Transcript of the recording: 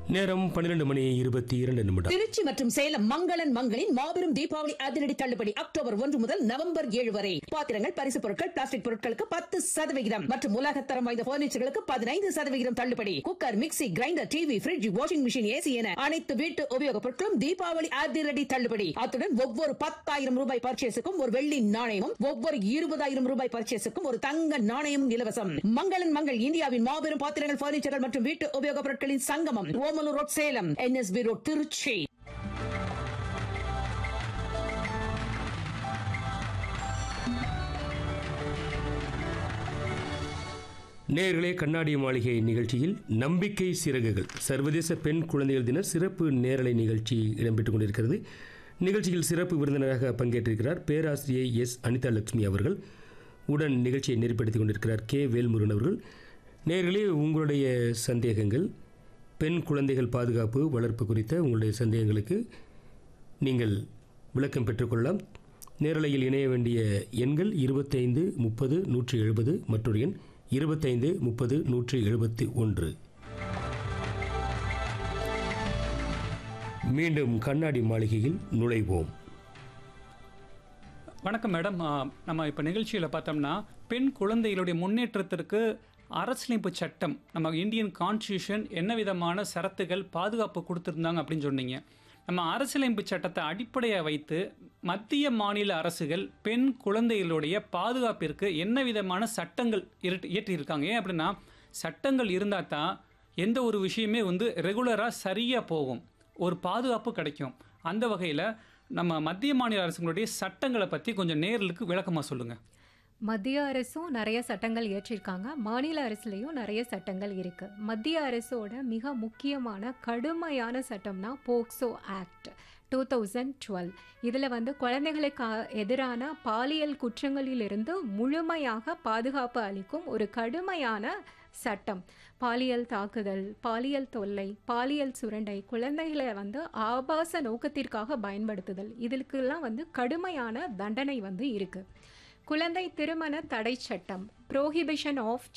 நேரம் பன்னிரண்டு மணி இருபத்தி இரண்டு நிமிடம் திருச்சி மற்றும் சேலம் மங்களன் மங்களின் மாபெரும் தீபாவளி அதிரடி தள்ளுபடி அக்டோபர் ஒன்று முதல் நவம்பர் ஏழு வரை பாத்திரங்கள் பரிசு பொருட்கள் பிளாஸ்டிக் பொருட்களுக்கு பத்து சதவிகிதம் மற்றும் உலகத்தரம் வாய்ந்த பர்னிச்சர்களுக்கு பதினைந்து சதவிகிதம் தள்ளுபடி cooker mixie grinder TV fridge washing machine AC என அனைத்து வீட்டு உபயோகப் பொருட்களும் தீபாவளி அதிரடி தள்ளுபடி அத்துடன் ஒவ்வொரு பத்தாயிரம் ரூபாய் பர்ச்சேஸுக்கும் ஒரு வெள்ளி நாணயமும் ஒவ்வொரு இருபதாயிரம் ரூபாய் பர்ச்சேஸுக்கும் ஒரு தங்க நாணயமும் இலவசம் மங்களன் மங்கள் இந்தியாவின் மாபெரும் பாத்திரங்கள் பர்னிச்சர்கள் மற்றும் வீட்டு உபயோகப் பொருட்களின் சங்கமம் Omalur road Salem NSB road Trichy நேர்களே கண்ணாடி மாளிகை நிகழ்ச்சியில் நம்பிக்கை சிறகுகள் சர்வதேச பெண் குழந்தைகள் தின சிறப்பு நேரலை நிகழ்ச்சி இடம்பெற்றுக் கொண்டிருக்கிறது நிகழ்ச்சியில் சிறப்பு விருந்தினராக பங்கேற்றிருக்கிறார் பேராசிரியை எஸ் அனிதா லட்சுமி அவர்கள் உடன் நிகழ்ச்சியை நெறிப்படுத்திக் கொண்டிருக்கிறார் கே வேல்முருகன் அவர்கள் நேர்களே உங்களுடைய சந்தேகங்கள் பெண் குழந்தைகள் பாதுகாப்பு வளர்ப்பு குறித்த உங்களுடைய சந்தேகங்களுக்கு நீங்கள் விளக்கம் பெற்றுக்கொள்ளலாம் நேரலையில் இணைய வேண்டிய எண்கள் இருபத்தைந்து முப்பது நூற்றி எழுபது மற்றொரு எண் இருபத்தைந்து முப்பது நூற்றி எழுபத்தி ஒன்று மீண்டும் கண்ணாடி மாளிகையில் நுழைவோம் வணக்கம் மேடம் ஆ, நம்ம இப்போ நிகழ்ச்சியில் பார்த்தோம்னா பெண் குழந்தைகளுடைய முன்னேற்றத்திற்கு அரசியலமைப்பு சட்டம் நம்ம இந்தியன் கான்ஸ்டியூஷன் என்ன விதமான சரத்துகள் பாதுகாப்பு கொடுத்துருந்தாங்க அப்படின்னு சொன்னீங்க நம்ம அரசியலமைப்பு சட்டத்தை அடிப்படையாக வைத்து மத்திய மாநில அரசுகள் பெண் குழந்தைகளுடைய பாதுகாப்பிற்கு என்ன விதமான சட்டங்கள் இயற்றி- இயற்றியிருக்காங்க ஏன் அப்படின்னா சட்டங்கள் இருந்தால் தான் எந்த ஒரு விஷயமே வந்து ரெகுலராக சரியாக போகும் ஒரு பாதுகாப்பு கிடைக்கும் அந்த வகையில் நம்ம மத்திய மாநில அரசுங்களுடைய சட்டங்களை பற்றி கொஞ்சம் நேர்களுக்கு விளக்கமாக சொல்லுங்கள் மத்திய அரசும் நிறைய சட்டங்கள் இயற்றியிருக்காங்க மாநில அரசுலேயும் நிறைய சட்டங்கள் இருக்கு மத்திய அரசோட மிக முக்கியமான கடுமையான சட்டம்னா POCSO act two thousand twelve இதில் வந்து குழந்தைகளுக்கு எதிரான பாலியல் குற்றங்களிலிருந்து முழுமையாக பாதுகாப்பு அளிக்கும் ஒரு கடுமையான சட்டம் பாலியல் தாக்குதல் பாலியல் தொல்லை பாலியல் சுரண்டை குழந்தைகளை வந்து ஆபாச நோக்கத்திற்காக பயன்படுத்துதல் இதுக்கெல்லாம் வந்து கடுமையான தண்டனை வந்து இருக்கு குழந்தை திருமண தடை சட்டம் ப்ரோஹிபிஷன் ஆஃப்